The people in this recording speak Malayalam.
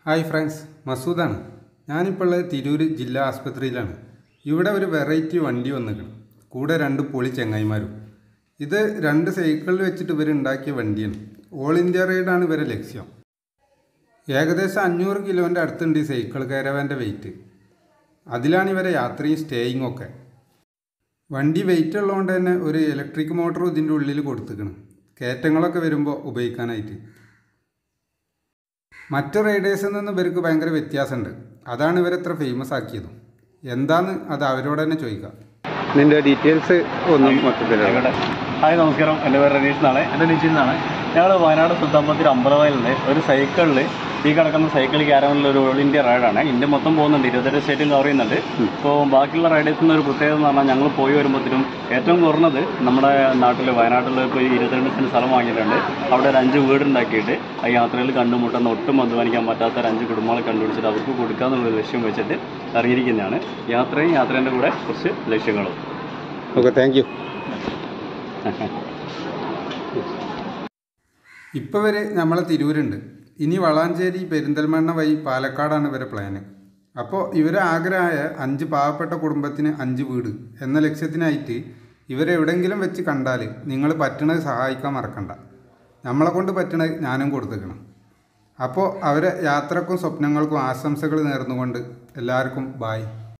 ഹായ് ഫ്രണ്ട്സ് മസൂദാണ് ഞാനിപ്പോൾ ഉള്ളത് തിരൂർ ജില്ലാ ആസ്പത്രിയിലാണ് ഇവിടെ ഒരു വെറൈറ്റി വണ്ടി വന്നിക്കണം കൂടെ രണ്ട് പൊളി ചെങ്ങായിമാരും ഇത് രണ്ട് സൈക്കിളിൽ വെച്ചിട്ട് ഇവർ ഉണ്ടാക്കിയ വണ്ടിയാണ് ഓൾ ഇന്ത്യ റൈഡാണ് ഇവരെ ലക്ഷ്യം ഏകദേശം അഞ്ഞൂറ് കിലോൻ്റെ അടുത്തുണ്ട് ഈ സൈക്കിൾ കാരവാൻ്റെ വെയിറ്റ് അതിലാണ് ഇവരെ യാത്രയും സ്റ്റേയിങ് ഒക്കെ വണ്ടി വെയിറ്റ് ഉള്ളതുകൊണ്ട് തന്നെ ഒരു ഇലക്ട്രിക് മോട്ടറും ഇതിൻ്റെ ഉള്ളിൽ കൊടുത്തിക്കണം കയറ്റങ്ങളൊക്കെ വരുമ്പോൾ ഉപയോഗിക്കാനായിട്ട് മറ്റ് റൈഡേഴ്സിൽ നിന്ന് ഇവർക്ക് ഭയങ്കര വ്യത്യാസമുണ്ട് അതാണ് ഇവരെത്ര ഫേമസ് ആക്കിയതും എന്താന്ന് അത് അവരോട് തന്നെ ചോദിക്കാം നിന്റെ ഡീറ്റെയിൽസ് ഒന്നും മൊത്തത്തിൽ ആയിക്കോട്ടെ. ഹായ് നമസ്കാരം എൻ്റെ പേര് റനീഷ് എന്നാണ് എൻ്റെ നിശ്ചിൽ നിന്നാണ് ഞങ്ങൾ വയനാട് സുൽത്താൻപത്തിൽ അമ്പലവയലിൽ ഒരു സൈക്കിളിൽ ഈ കിടക്കുന്ന സൈക്കിൾ ക്യാരവനിൽ ഒരു ഓൾ ഇന്ത്യ റൈഡാണ് ഇന്ത്യ മൊത്തം പോകുന്നുണ്ട് ഇരുപത്തെട്ട് സ്റ്റേറ്റും കവർ ചെയ്യുന്നുണ്ട് ഇപ്പോൾ ബാക്കിയുള്ള റൈഡേഴ്സിന് ഒരു പ്രത്യേകത എന്ന് പറഞ്ഞാൽ ഞങ്ങൾ പോയി വരുമ്പോഴത്തേനും ഏറ്റവും കുറഞ്ഞത് നമ്മുടെ നാട്ടിൽ വയനാട്ടിൽ ഇപ്പോൾ ഈ ഇരുപത്തിരണ്ട് സെൻറ്റ് സ്ഥലം വാങ്ങിയിട്ടുണ്ട് അവിടെ ഒരു അഞ്ച് വീടുണ്ടാക്കിയിട്ട് ആ യാത്രയിൽ കണ്ടുമുട്ടുന്ന ഒട്ടും അധ്വാനിക്കാൻ പറ്റാത്ത ഒരു അഞ്ച് കുടുംബങ്ങളെ കണ്ടുപിടിച്ചിട്ട് അവർക്ക് കൊടുക്കാമെന്നുള്ള ലക്ഷ്യം വെച്ചിട്ട് ഇറങ്ങിയിരിക്കുന്നതാണ് യാത്രയും യാത്രേൻ്റെ കൂടെ കുറച്ച് ലക്ഷ്യങ്ങളും ഓക്കെ താങ്ക് യു ഇപ്പോൾ വരെ നമ്മളെ തിരൂരുണ്ട് ഇനി വളാഞ്ചേരി പെരിന്തൽമണ്ണ വഴി പാലക്കാടാണ് ഇവരെ പ്ലാന് അപ്പോൾ ഇവരെ ആഗ്രഹമായ അഞ്ച് പാവപ്പെട്ട കുടുംബത്തിന് അഞ്ച് വീട് എന്ന ലക്ഷ്യത്തിനായിട്ട് ഇവരെവിടെങ്കിലും വെച്ച് കണ്ടാൽ നിങ്ങൾ പറ്റണത് സഹായിക്കാൻ മറക്കണ്ട നമ്മളെ കൊണ്ട് പറ്റണത് ഞാനും കൊടുത്തേക്കണം അപ്പോൾ അവരെ യാത്രക്കും സ്വപ്നങ്ങൾക്കും ആശംസകൾ നേർന്നുകൊണ്ട് എല്ലാവർക്കും ബായ്